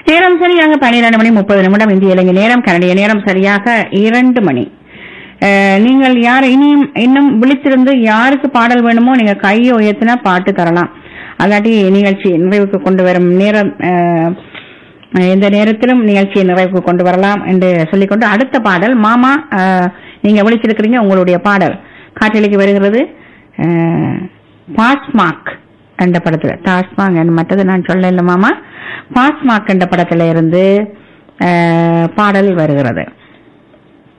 நேரம் சரியாக பன்னிரண்டு மணி முப்பது நிமிடம் இந்திய இலங்கை நேரம் கனடிய நேரம் சரியாக இரண்டு மணி அஹ், நீங்கள் யார் இனியும் இன்னும் விழித்திருந்து யாருக்கு பாடல் வேணுமோ நீங்க கையை உயர்த்தினா பாட்டு தரலாம் அல்லாட்டி நிகழ்ச்சி நிறைவுக்கு கொண்டு வரும் நேரம் அஹ், எந்த நேரத்திலும் நிகழ்ச்சியை நிறைவுக்கு கொண்டு வரலாம் என்று சொல்லிக்கொண்டு அடுத்த பாடல் மாமா அஹ், நீங்க விழிச்சிருக்கிறீங்க உங்களுடைய பாடல் காற்றலைக்கு வருகிறது பாஸ்மாக் என்ற படத்துல டாஸ்மாக் என்ற மற்றது நான் சொல்ல இல்லை மாமா பாஸ்மாக் என்ற படத்துல இருந்து அஹ், பாடல் வருகிறது